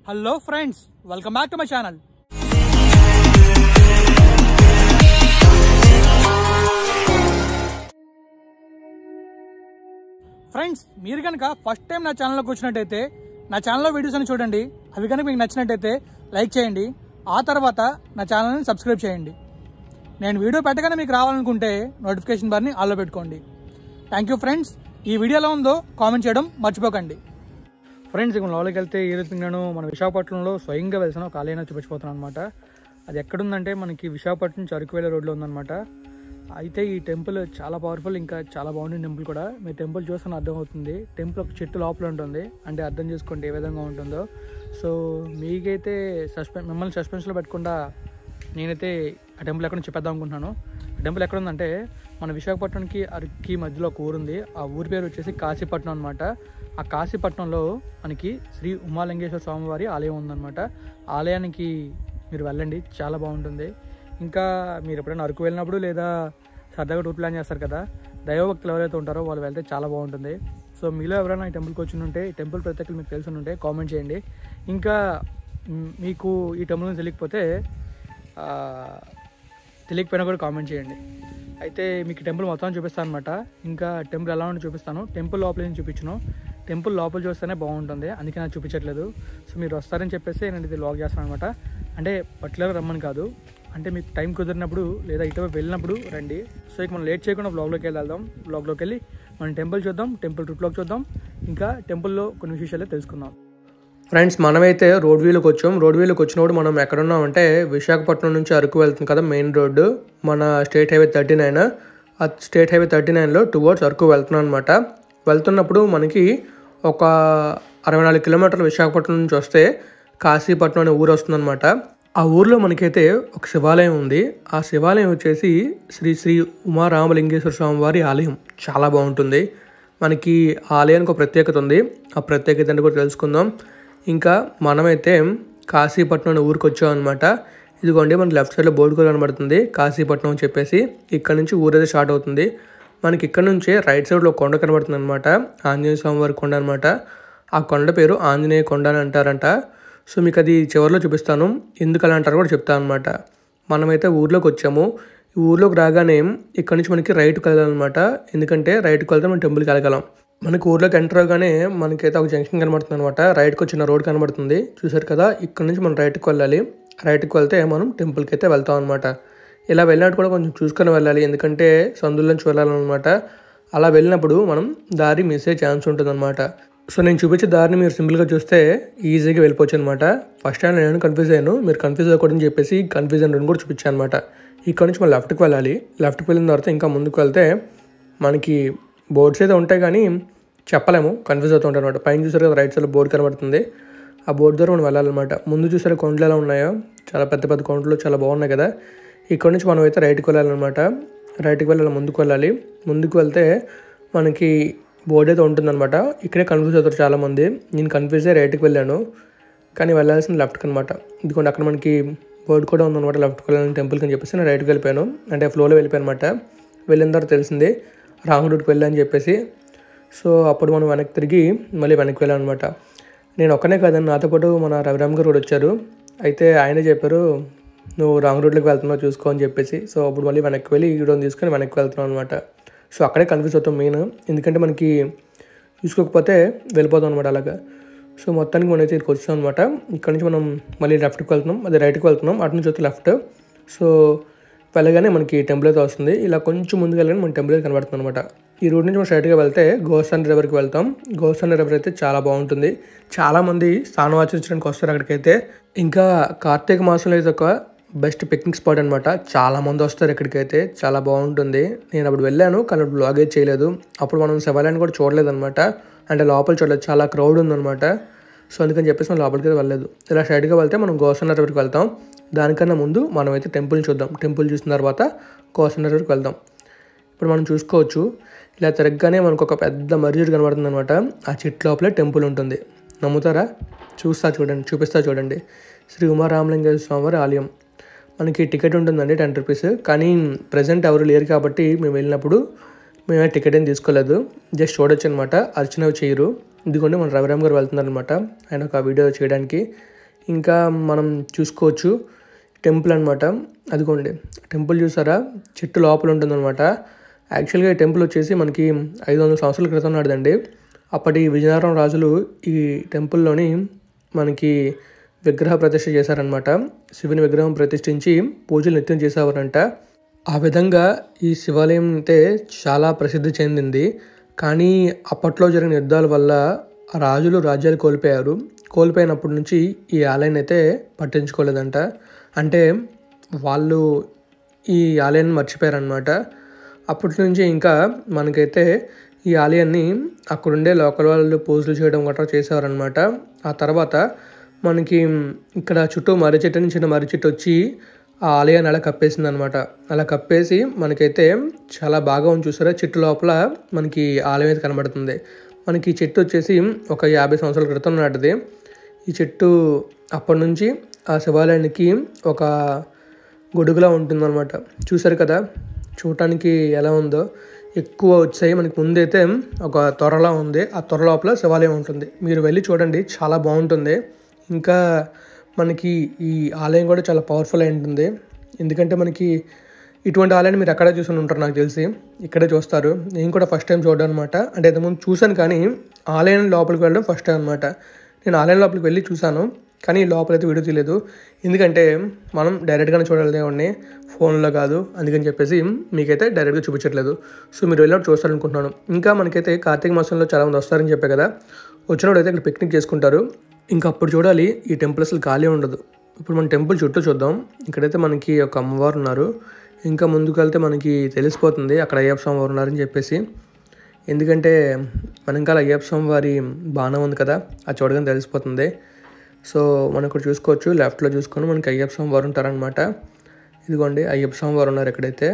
hello friends welcome back to my channel friends మీరు కనుక first time నా ఛానల్లోకి వచ్చినట్టయితే నా ఛానల్లో వీడియోస్ అని చూడండి అవి కనుక మీకు నచ్చినట్టయితే లైక్ చేయండి ఆ తర్వాత నా ఛానల్ని సబ్స్క్రైబ్ చేయండి నేను వీడియో పెట్టగానే మీకు రావాలనుకుంటే నోటిఫికేషన్ బార్ని ఆల్లో పెట్టుకోండి థ్యాంక్ యూ ఫ్రెండ్స్ ఈ వీడియో ఎలా ఉందో కామెంట్ చేయడం మర్చిపోకండి ఫ్రెండ్స్ ఇక్కడ లోపలికి వెళ్తే ఈ రోజు నేను మన విశాఖపట్నంలో స్వయంగా వెళ్తాను ఒక ఆలయం చూపించిపోతున్నాను అనమాట అది ఎక్కడుందంటే మనకి విశాఖపట్నం నుంచి అరకు వెళ్ళే రోడ్లో ఉందన్నమాట అయితే ఈ టెంపుల్ చాలా పవర్ఫుల్ ఇంకా చాలా బాగుంటుంది టెంపుల్ కూడా మీరు టెంపుల్ చూస్తున్న అర్థం అవుతుంది టెంపుల్ ఒక చెట్టు లోపల ఉంటుంది అంటే అర్థం చేసుకోండి ఏ విధంగా ఉంటుందో సో మీకైతే సస్పెన్ మిమ్మల్ని సస్పెన్స్లో పెట్టకుండా నేనైతే ఆ టెంపుల్ ఎక్కడ చెప్పేద్దాం అనుకుంటున్నాను ఆ టెంపుల్ ఎక్కడ ఉందంటే మన విశాఖపట్నంకి అరకి మధ్యలో ఒక ఊరు ఉంది ఆ ఊరి పేరు వచ్చేసి కాశీపట్నం అనమాట ఆ కాశీపట్నంలో మనకి శ్రీ ఉమాలింగేశ్వర స్వామివారి ఆలయం ఉందన్నమాట ఆలయానికి మీరు వెళ్ళండి చాలా బాగుంటుంది ఇంకా మీరు ఎప్పుడైనా అరకు వెళ్ళినప్పుడు లేదా సరదాగా టూర్ ప్లాన్ చేస్తారు కదా దైవభక్తులు ఎవరైతే ఉంటారో వాళ్ళు వెళ్తే చాలా బాగుంటుంది సో మీలో ఎవరైనా ఈ టెంపుల్కి వచ్చి ఉంటే ఈ టెంపుల్ ప్రత్యేకలు మీకు తెలిసి ఉంటే కామెంట్ చేయండి ఇంకా మ్, మీకు ఈ టెంపుల్ గురించి తెలియకపోతే ఆ, తెలియకపోయినా కూడా కామెంట్ చేయండి అయితే మీకు టెంపుల్ మొత్తం చూపిస్తాను అనమాట ఇంకా టెంపుల్ ఎలా ఉందో చూపిస్తాను టెంపుల్ లోపల నుంచి చూపించను టెంపుల్ లోపల చూస్తేనే బాగుంటుంది అందుకే నాకు చూపించట్లేదు సో మీరు వస్తారని చెప్పేసి నేను ఇది లాగ్ చేస్తాను అనమాట అంటే పర్టికులర్ రమ్మని కాదు అంటే మీకు టైం కుదిరినప్పుడు లేదా ఇటువైపు వెళ్ళినప్పుడు రండి సో ఇక మనం లేట్ చేయకుండా బ్లాగ్లోకి వెళ్దాం బ్లాగ్లోకి వెళ్ళి మనం టెంపుల్ చూద్దాం టెంపుల్ ట్రిప్లోకి చూద్దాం ఇంకా టెంపుల్లో కొన్ని విషయాలు తెలుసుకుందాం ఫ్రెండ్స్ మనమైతే రోడ్ వీలోకి వచ్చాం రోడ్ వీలోకి వచ్చినప్పుడు మనం ఎక్కడున్నామంటే విశాఖపట్నం నుంచి అరకు వెళ్తుంది కదా మెయిన్ రోడ్డు మన స్టేట్ హైవే థర్టీ నైన్ ఆ స్టేట్ హైవే థర్టీ నైన్లో టువర్డ్స్ అరకు వెళ్తున్నాం అనమాట వెళ్తున్నప్పుడు మనకి ఒక అరవై నాలుగు కిలోమీటర్లు విశాఖపట్నం నుంచి వస్తే కాశీపట్నం అనే ఊరు వస్తుందన్నమాట ఆ ఊర్లో మనకైతే ఒక శివాలయం ఉంది ఆ శివాలయం వచ్చేసి శ్రీ శ్రీ ఉమారామలింగేశ్వర స్వామి వారి ఆలయం చాలా బాగుంటుంది మనకి ఆ ఆలయానికి ఒక ప్రత్యేకత ఉంది ఆ ప్రత్యేకత అంటే కూడా తెలుసుకుందాం ఇంకా మనమైతే కాశీపట్నం అనే ఊరికి వచ్చాం అనమాట ఇదిగోండి మన లెఫ్ట్ సైడ్లో బోర్డు కూడా కనబడుతుంది కాశీపట్నం అని చెప్పేసి ఇక్కడ నుంచి ఊరైతే స్టార్ట్ అవుతుంది మనకి ఇక్కడ నుంచే రైట్ సైడ్లో ఒక కొండ కనబడుతుంది అనమాట ఆంజనేయ స్వామి వారి కొండ అనమాట ఆ కొండ పేరు ఆంజనేయ కొండ అని అంటారంట సో మీకు అది చివరిలో చూపిస్తాను ఎందుకు అలా అంటారో కూడా చెప్తాను అనమాట మనమైతే ఊర్లోకి వచ్చాము ఈ ఊర్లోకి రాగానే ఇక్కడ నుంచి మనకి రైట్కి వెళ్ళాలన్నమాట ఎందుకంటే రైట్కి వెళ్తే మనం టెంపుల్కి వెళ్ళగలం మనకి ఊర్లోకి ఎంటర్ అవగానే మనకైతే ఒక జంక్షన్ కనబడుతుంది అనమాట రైట్కి వచ్చిన రోడ్ కనబడుతుంది చూసారు కదా ఇక్కడ నుంచి మనం రైట్కి వెళ్ళాలి రైట్కి వెళ్తే మనం టెంపుల్కి అయితే వెళ్తాం అనమాట ఇలా వెళ్ళినట్టు కూడా కొంచెం చూసుకొని వెళ్ళాలి ఎందుకంటే సందుల నుంచి వెళ్ళాలన్నమాట అలా వెళ్ళినప్పుడు మనం దారి మిస్ అయ్యే ఛాన్స్ ఉంటుందన్నమాట సో నేను చూపించే దారిని మీరు సింపుల్గా చూస్తే ఈజీగా వెళ్ళిపోవచ్చు అనమాట ఫస్ట్ టైం నేను కన్ఫ్యూజ్ అయ్యాను మీరు కన్ఫ్యూజ్ అవ్వకూడదని చెప్పేసి కన్ఫ్యూజన్ రెండు కూడా చూపించాను అనమాట ఇక్కడ నుంచి మనం లెఫ్ట్కి వెళ్ళాలి లెఫ్ట్కి వెళ్ళిన తర్వాత ఇంకా ముందుకు వెళ్తే మనకి బోర్డ్స్ అయితే ఉంటాయి కానీ చెప్పలేము కన్ఫ్యూజ్ అవుతూ ఉంటాయి అనమాట పైన చూసారు కదా రైట్ సైడ్లో బోర్డు కనబడుతుంది ఆ బోర్డు ద్వారా మనం వెళ్ళాలన్నమాట ముందు చూసారు కొండలు ఎలా ఉన్నాయో చాలా పెద్ద పెద్ద కొండలు చాలా బాగున్నాయి కదా ఇక్కడ నుంచి మనం అయితే రైట్కి వెళ్ళాలన్నమాట రైట్కి వెళ్ళాలి ముందుకు వెళ్ళాలి ముందుకు వెళ్తే మనకి బోర్డు అయితే ఉంటుందన్నమాట ఇక్కడే కన్ఫ్యూజ్ అవుతారు చాలామంది నేను కన్ఫ్యూజ్ అయ్యి రైట్కి వెళ్ళాను కానీ వెళ్ళాల్సింది లెఫ్ట్కి అనమాట ఎందుకంటే అక్కడ మనకి బోర్డు కూడా ఉందన్నమాట లెఫ్ట్కి వెళ్ళాలని టెంపుల్కి అని చెప్పేసి నేను రైట్కి వెళ్ళిపోయాను అంటే ఫ్లోలో వెళ్ళిపోయాను అనమాట వెళ్ళిన తర్వాత తెలిసింది రాంగ్ రూట్కి వెళ్ళని చెప్పేసి సో అప్పుడు మనం వెనక్కి తిరిగి మళ్ళీ వెనక్కి వెళ్ళాం అనమాట నేను ఒక్కనే కాదండి నాతో పాటు మన రవిరామ్ గారు కూడా వచ్చారు అయితే ఆయనే చెప్పారు నువ్వు రాంగ్ రూట్లోకి వెళ్తున్నావు చూసుకో అని చెప్పేసి సో అప్పుడు మళ్ళీ వెనక్కి వెళ్ళి ఈ వీడియోని తీసుకొని వెనక్కి వెళ్తున్నాం అనమాట సో అక్కడే కన్ఫ్యూజ్ అవుతాం మెయిన్ ఎందుకంటే మనకి చూసుకోకపోతే వెళ్ళిపోతాం అనమాట అలాగా సో మొత్తానికి మనం అయితే ఇక్కడికి వచ్చాం అనమాట ఇక్కడ నుంచి మనం మళ్ళీ లెఫ్ట్కి వెళ్తున్నాం అదే రైట్కి వెళ్తున్నాం అటు నుంచి వస్తే లెఫ్ట్ సో వెళ్ళగానే మనకి టెంపుల్ అయితే వస్తుంది ఇలా కొంచెం ముందుకు వెళ్ళగానే మన టెంపుల్ అయితే కనబడుతుంది అనమాట ఈ రోడ్ నుంచి మనం స్ట్రైట్గా వెళ్తే గోస్తాన్ రివర్కి వెళ్తాం గోస్తాన్ రివర్ అయితే చాలా బాగుంటుంది చాలామంది స్నానం ఆచరించడానికి వస్తారు అక్కడికైతే ఇంకా కార్తీక మాసంలో అయితే ఒక బెస్ట్ పిక్నిక్ స్పాట్ అనమాట చాలా మంది వస్తారు ఇక్కడికైతే చాలా బాగుంటుంది నేను అప్పుడు వెళ్ళాను కానీ అప్పుడు బ్లాగ్ అయితే చేయలేదు అప్పుడు మనం శివాలయాన్ని కూడా చూడలేదు అనమాట అంటే లోపల చూడలేదు చాలా క్రౌడ్ ఉందన్నమాట సో అందుకని చెప్పేసి మనం లోపలికి అయితే వెళ్ళలేదు ఇలా స్ట్రైట్గా వెళ్తే మనం గోసన్న రివర్కి వెళ్తాం దానికన్నా ముందు మనం అయితే టెంపుల్ చూద్దాం టెంపుల్ చూసిన తర్వాత గోసన్న రివర్కి వెళ్దాం ఇప్పుడు మనం చూసుకోవచ్చు ఇలా తిరగగానే మనకు ఒక పెద్ద మర్రి కనబడుతుంది అనమాట ఆ చెట్టు లోపలే టెంపుల్ ఉంటుంది నమ్ముతారా చూస్తా చూడండి చూపిస్తా చూడండి శ్రీ ఉమారామలింగేశ్వర స్వామివారి ఆలయం మనకి టికెట్ ఉంటుందండి టెన్ రూపీస్ కానీ ప్రజెంట్ ఎవరు లేరు కాబట్టి మేము వెళ్ళినప్పుడు మేమే టికెట్ ఏం తీసుకోలేదు జస్ట్ చూడొచ్చు అనమాట అర్చన చేయరు ఇదిగోండి మన రవిరామ్ గారు వెళ్తున్నారు అనమాట ఆయన ఒక వీడియో చేయడానికి ఇంకా మనం చూసుకోవచ్చు టెంపుల్ అనమాట అదిగోండి టెంపుల్ చూసారా చెట్టు లోపల ఉంటుందన్నమాట యాక్చువల్గా ఈ టెంపుల్ వచ్చేసి మనకి ఐదు వందల సంవత్సరాల క్రితం నాటిదండి అప్పటి విజయనగరం రాజులు ఈ టెంపుల్లోని మనకి విగ్రహ ప్రతిష్ఠ చేశారనమాట శివుని విగ్రహం ప్రతిష్ఠించి పూజలు నిత్యం చేసేవారంట ఆ విధంగా ఈ శివాలయం అయితే చాలా ప్రసిద్ధి చెందింది కానీ అప్పట్లో జరిగిన యుద్ధాల వల్ల ఆ రాజులు రాజ్యాలు కోల్పోయారు కోల్పోయినప్పటి నుంచి ఈ ఆలయాన్ని అయితే పట్టించుకోలేదంట అంటే వాళ్ళు ఈ ఆలయాన్ని మర్చిపోయారనమాట అప్పటి నుంచి ఇంకా మనకైతే ఈ ఆలయాన్ని అక్కడుండే లోకల్ వాళ్ళు పూజలు చేయడం గట్రా చేసేవారనమాట ఆ తర్వాత మనకి ఇక్కడ చుట్టూ మర్రి చెట్టు నుంచి చిన్న మర్రి చెట్టు వచ్చి ఆ ఆలయాన్ని అలా కప్పేసింది అనమాట అలా కప్పేసి మనకైతే చాలా బాగా ఉంది చూసారా చెట్టు లోపల మనకి ఆలయం అయితే కనబడుతుంది మనకి ఈ చెట్టు వచ్చేసి ఒక యాభై సంవత్సరాల క్రితం నాటిది ఈ చెట్టు అప్పటి నుంచి ఆ శివాలయానికి ఒక గొడుగులా ఉంటుందన్నమాట చూసారు కదా చూడటానికి ఎలా ఉందో ఎక్కువ వచ్చాయి మనకి ముందైతే ఒక త్వరలా ఉంది ఆ త్వర లోపల శివాలయం ఉంటుంది మీరు వెళ్ళి చూడండి చాలా బాగుంటుంది ఇంకా మనకి ఈ ఆలయం కూడా చాలా పవర్ఫుల్ అయి ఉంటుంది ఎందుకంటే మనకి ఇటువంటి ఆలయాన్ని మీరు ఎక్కడ చూసి ఉంటారు నాకు తెలిసి ఇక్కడే చూస్తారు నేను కూడా ఫస్ట్ టైం చూడడం అనమాట అంటే ఇంతకుముందు చూశాను కానీ ఆలయం లోపలికి వెళ్ళడం ఫస్ట్ టైం అనమాట నేను ఆలయం లోపలికి వెళ్ళి చూశాను కానీ లోపలైతే వీడియో తీయలేదు ఎందుకంటే మనం డైరెక్ట్గానే చూడాలి దేవుడిని ఫోన్లో కాదు అందుకని చెప్పేసి మీకైతే డైరెక్ట్గా చూపించట్లేదు సో మీరు వెళ్ళినప్పుడు చూస్తారనుకుంటున్నాను ఇంకా మనకైతే కార్తీక మాసంలో చాలామంది వస్తారని చెప్పే కదా వచ్చినప్పుడు అయితే ఇక్కడ పిక్నిక్ చేసుకుంటారు ఇంకా అప్పుడు చూడాలి ఈ టెంపుల్ అసలు ఖాళీ ఉండదు ఇప్పుడు మన టెంపుల్ చుట్టూ చూద్దాం ఇక్కడైతే మనకి ఒక అమ్మవారు ఉన్నారు ఇంకా ముందుకు వెళ్తే మనకి తెలిసిపోతుంది అక్కడ అయ్యప్ప స్వామి వారు ఉన్నారని చెప్పేసి ఎందుకంటే మన ఇంకా అయ్యప్ప స్వామి వారి బాణం ఉంది కదా అది చూడగానే తెలిసిపోతుంది సో మనం ఇక్కడ చూసుకోవచ్చు లెఫ్ట్లో చూసుకొని మనకి అయ్యప్ప స్వామి వారు ఉంటారనమాట ఇదిగోండి అయ్యప్ప స్వామి వారు ఉన్నారు ఎక్కడైతే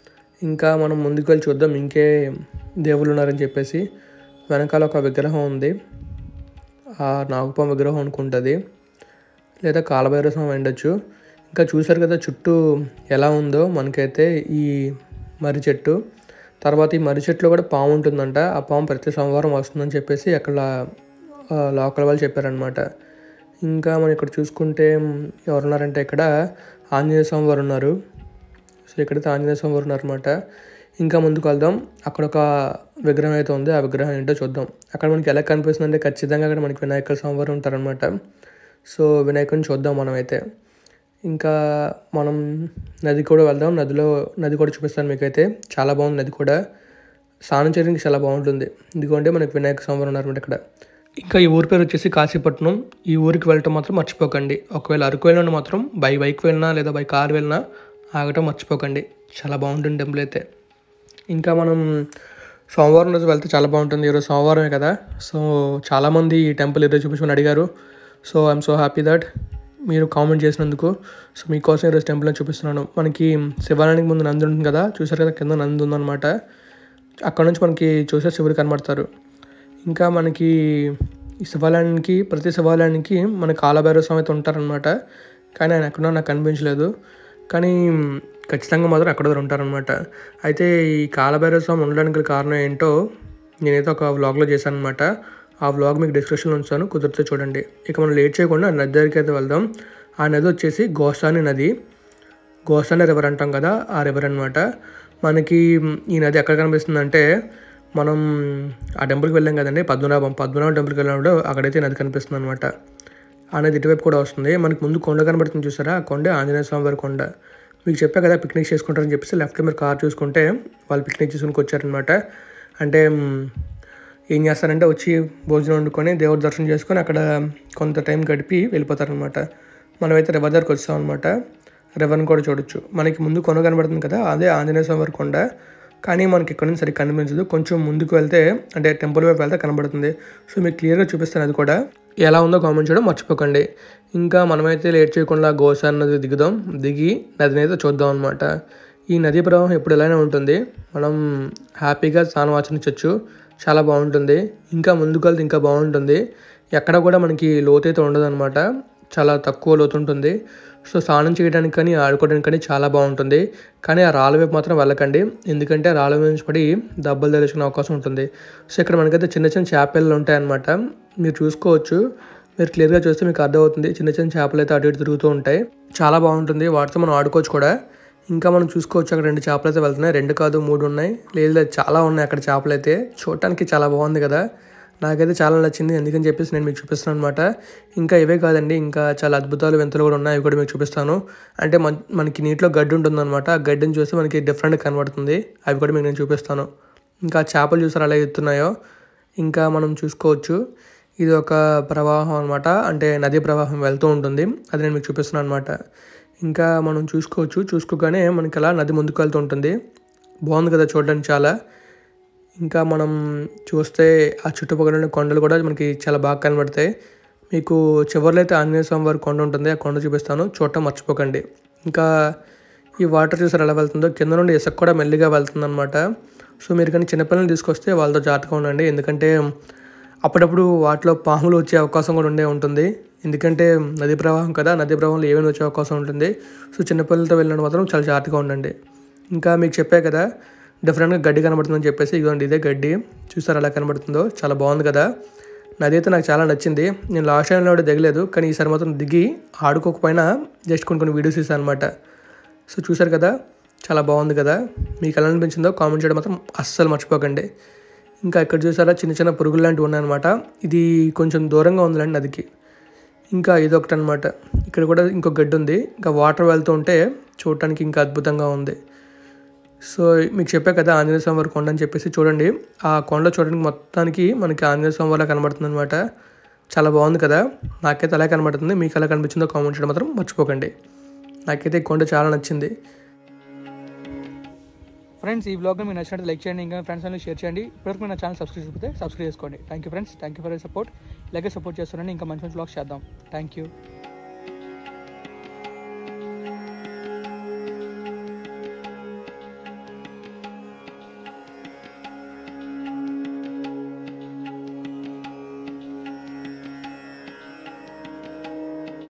ఇంకా మనం ముందుకు వెళ్ళి చూద్దాం ఇంకే దేవుళ్ళు ఉన్నారని చెప్పేసి వెనకాల ఒక విగ్రహం ఉంది ఆ నాగపాము విగ్రహం అనుకుంటుంది లేదా కాలభైరవ స్వామి ఉండొచ్చు ఇంకా చూసారు కదా చుట్టూ ఎలా ఉందో మనకైతే ఈ మర్రి చెట్టు తర్వాత ఈ మర్రి చెట్టులో కూడా పాము ఉంటుందంట ఆ పాము ప్రతి సోమవారం వస్తుందని చెప్పేసి అక్కడ ఆ, లోకల్ వాళ్ళు చెప్పారనమాట ఇంకా మనం ఇక్కడ చూసుకుంటే ఎవరున్నారంటే ఇక్కడ ఆంజనేయ స్వామి వారు ఉన్నారు సో ఇక్కడైతే ఆంజనేయ స్వామి వారు ఉన్నారనమాట ఇంకా ముందుకు వెళ్దాం అక్కడ ఒక విగ్రహం అయితే ఉంది ఆ విగ్రహం ఏంటో చూద్దాం అక్కడ మనకి ఎలా కనిపిస్తుంది అంటే ఖచ్చితంగా అక్కడ మనకి వినాయకుల స్వామి వారు ఉంటారనమాట సో వినాయకుడిని చూద్దాం మనం అయితే ఇంకా మనం నది కూడా వెళ్దాం నదిలో నది కూడా చూపిస్తాను మీకైతే చాలా బాగుంది నది కూడా స్నానం చేయడానికి చాలా బాగుంటుంది ఎందుకంటే మనకి వినాయక స్వామి వారు ఉన్నారన్నమాట ఇక్కడ ఇంకా ఈ ఊరి పేరు వచ్చేసి కాశీపట్నం ఈ ఊరికి వెళ్ళటం మాత్రం మర్చిపోకండి ఒకవేళ అరకు వెళ్ళినా మాత్రం బై బైక్ వెళ్ళినా లేదా బై కార్ వెళ్ళినా ఆగటం మర్చిపోకండి చాలా బాగుంటుంది టెంపుల్ అయితే ఇంకా మనం సోమవారం రోజు వెళ్తే చాలా బాగుంటుంది ఈరోజు సోమవారమే కదా సో చాలామంది ఈ టెంపుల్ ఈరోజు చూపించుకొని అడిగారు so I'm so happy that మీరు కామెంట్ చేసినందుకు సో మీకోసం ఈరోజు టెంపుల్ని చూపిస్తున్నాను మనకి శివాలయానికి ముందు నంది ఉంటుంది కదా చూసారు కదా కింద నంది ఉందన్నమాట అక్కడ నుంచి మనకి చూసే శివుడు కనబడతారు ఇంకా మనకి ఈ శివాలయానికి ప్రతి శివాలయానికి మన కాలభైరవ స్వామి అయితే ఉంటారనమాట కానీ ఆయన ఎక్కడో నాకు కనిపించలేదు కానీ ఖచ్చితంగా మాత్రం ఎక్కడో ఉంటారనమాట అయితే ఈ కాలభైరవ స్వామి ఉండడానికి గల కారణం ఏంటో నేనైతే ఒక వ్లాగ్లో చేశాను అనమాట ఆ వ్లాగ్ మీకు డిస్క్రిప్షన్లో ఉంచాను కుదిరితే చూడండి ఇక మనం లేట్ చేయకుండా ఆ నది దగ్గరికి అయితే వెళ్దాం ఆ నది వచ్చేసి గోసాని నది గోసాని రివర్ అంటాం కదా ఆ రివర్ అనమాట మనకి ఈ నది ఎక్కడ కనిపిస్తుంది అంటే మనం ఆ టెంపుల్కి వెళ్ళాం కదండి పద్మనాభం పద్మనాభం టెంపుల్కి వెళ్ళినప్పుడు అక్కడైతే నది కనిపిస్తుంది అనమాట ఆ నది ఇటువైపు కూడా వస్తుంది మనకి ముందు కొండ కనబడుతుంది చూసారా ఆ కొండ ఆంజనేయ స్వామి వారి కొండ మీకు చెప్పా కదా పిక్నిక్ చేసుకుంటారని చెప్పేసి లెఫ్ట్లో మీరు కార్ చూసుకుంటే వాళ్ళు పిక్నిక్ చేసుకుని వచ్చారనమాట అంటే మ్, ఏం చేస్తారంటే వచ్చి భోజనం వండుకొని దేవుడి దర్శనం చేసుకొని అక్కడ కొంత టైం గడిపి వెళ్ళిపోతారనమాట మనమైతే రివర్ దగ్గరికి వచ్చాం అనమాట రివర్ని కూడా చూడొచ్చు మనకి ముందు కొండ కనబడుతుంది కదా అదే ఆంజనేయ స్వామి వారి కొండ కానీ మనకి ఇక్కడ నుంచి సరిగ్గా కనిపించదు కొంచెం ముందుకు వెళ్తే అంటే టెంపుల్ వైపు వెళ్తే కనబడుతుంది సో మీకు క్లియర్గా చూపిస్తాను అది కూడా ఎలా ఉందో కామెంట్ చేయడం మర్చిపోకండి ఇంకా మనమైతే లేట్ చేయకుండా గోసా నది దిగుదాం దిగి నదిని అయితే చూద్దాం అనమాట ఈ నదీ ప్రవాహం ఎప్పుడు ఇలానే ఉంటుంది మనం హ్యాపీగా స్నానం ఆచరించవచ్చు చాలా బాగుంటుంది ఇంకా ముందుకు వెళ్తే ఇంకా బాగుంటుంది ఎక్కడ కూడా మనకి లోతైతే ఉండదు చాలా తక్కువ లోతు ఉంటుంది సో స్నానం చేయడానికి కానీ ఆడుకోవడానికి కానీ చాలా బాగుంటుంది కానీ ఆ రాళ్ళ వైపు మాత్రం వెళ్ళకండి ఎందుకంటే ఆ రాళ్ళ మీద నుంచి పడి దెబ్బలు తెలుసుకునే అవకాశం ఉంటుంది సో ఇక్కడ మనకైతే చిన్న చిన్న చేపలు ఉంటాయన్నమాట మీరు చూసుకోవచ్చు మీరు క్లియర్గా చూస్తే మీకు అర్థమవుతుంది చిన్న చిన్న చేపలు అయితే అటు ఇటు తిరుగుతూ ఉంటాయి చాలా బాగుంటుంది వాటితో మనం ఆడుకోవచ్చు కూడా ఇంకా మనం చూసుకోవచ్చు అక్కడ రెండు చేపలు అయితే వెళ్తున్నాయి రెండు కాదు మూడు ఉన్నాయి లేదు లేదు చాలా ఉన్నాయి అక్కడ చేపలు అయితే చూడటానికి చాలా బాగుంది కదా నాకైతే చాలా నచ్చింది ఎందుకని చెప్పేసి నేను మీకు చూపిస్తాను అనమాట ఇంకా ఇవే కాదండి ఇంకా చాలా అద్భుతాలు వింతలు కూడా ఉన్నాయి అవి కూడా మీకు చూపిస్తాను అంటే మన మనకి నీటిలో గడ్డి ఉంటుందన్నమాట ఆ గడ్డిని చూస్తే మనకి డిఫరెంట్ కనబడుతుంది అవి కూడా మీకు నేను చూపిస్తాను ఇంకా చేపలు చూసారు అలా ఎత్తున్నాయో ఇంకా మనం చూసుకోవచ్చు ఇది ఒక ప్రవాహం అనమాట అంటే నదీ ప్రవాహం వెళ్తూ ఉంటుంది అది నేను మీకు చూపిస్తున్నాను అనమాట ఇంకా మనం చూసుకోవచ్చు చూసుకోగానే మనకి అలా నది ముందుకు వెళ్తూ ఉంటుంది బాగుంది కదా చూడడానికి చాలా ఇంకా మనం చూస్తే ఆ చుట్టుపక్కల ఉన్న కొండలు కూడా మనకి చాలా బాగా కనబడతాయి మీకు చివరిలో అయితే ఆంజనేయ స్వామి వారి కొండ ఉంటుంది ఆ కొండ చూపిస్తాను చూడటం మర్చిపోకండి ఇంకా ఈ వాటర్ చూసారు ఎలా వెళ్తుందో కింద నుండి ఇసుక కూడా మెల్లిగా వెళ్తుంది అనమాట సో మీరు కానీ చిన్నపిల్లల్ని తీసుకొస్తే వాళ్ళతో జాగ్రత్తగా ఉండండి ఎందుకంటే అప్పుడప్పుడు వాటిలో పాములు వచ్చే అవకాశం కూడా ఉండే ఉంటుంది ఎందుకంటే నది ప్రవాహం కదా నది ప్రవాహంలో ఏమైనా వచ్చే అవకాశం ఉంటుంది సో చిన్నపిల్లలతో వెళ్ళినప్పుడు మాత్రం చాలా జాగ్రత్తగా ఉండండి ఇంకా మీకు చెప్పే కదా డిఫరెంట్గా గడ్డి కనబడుతుందని చెప్పేసి ఇదిగోండి ఇదే గడ్డి చూసారు ఎలా కనబడుతుందో చాలా బాగుంది కదా నది అయితే నాకు చాలా నచ్చింది నేను లాస్ట్ టైంలో కూడా దిగలేదు కానీ ఈసారి మాత్రం దిగి ఆడుకోకపోయినా జస్ట్ కొన్ని కొన్ని వీడియోస్ తీసాను అనమాట సో చూసారు కదా చాలా బాగుంది కదా మీకు ఎలా అనిపించిందో కామెంట్ చేయడం మాత్రం అస్సలు మర్చిపోకండి ఇంకా ఇక్కడ చూసారా చిన్న చిన్న పురుగులు లాంటివి ఉన్నాయన్నమాట ఇది కొంచెం దూరంగా ఉందిలేండి నదికి ఇంకా ఇదొకటి అనమాట ఇక్కడ కూడా ఇంకో గడ్డి ఉంది ఇంకా వాటర్ వెళ్తూ ఉంటే చూడటానికి ఇంకా అద్భుతంగా ఉంది సో మీకు చెప్పా కదా ఆంజనేయ స్వామి వారి కొండ అని చెప్పేసి చూడండి ఆ కొండ చూడడానికి మొత్తానికి మనకి ఆంజనేయ స్వామి వారి కనబడుతుంది అనమాట చాలా బాగుంది కదా నాకైతే అలా కనబడుతుంది మీకు ఎలా కనిపించిందో కామెంట్ చేయడం మాత్రం మర్చిపోకండి నాకైతే ఈ కొండ చాలా నచ్చింది ఫ్రెండ్స్ ఈ బ్లాగ్ మీకు నచ్చినట్టు లైక్ చేయండి ఇంకా ఫ్రెండ్స్ అన్ని షేర్ చేయండి ఇప్పటివరకు మీరు నా ఛానల్ సబ్స్క్రైబ్ చేయకపోతే సబ్స్క్రైబ్ చేసుకోండి thank you friends thank you for support ఇలాగే సపోర్ట్ చేస్తున్నాను ఇంకా మంచి మంచి బ్లాగ్స్ చేద్దాం థ్యాంక్ యూ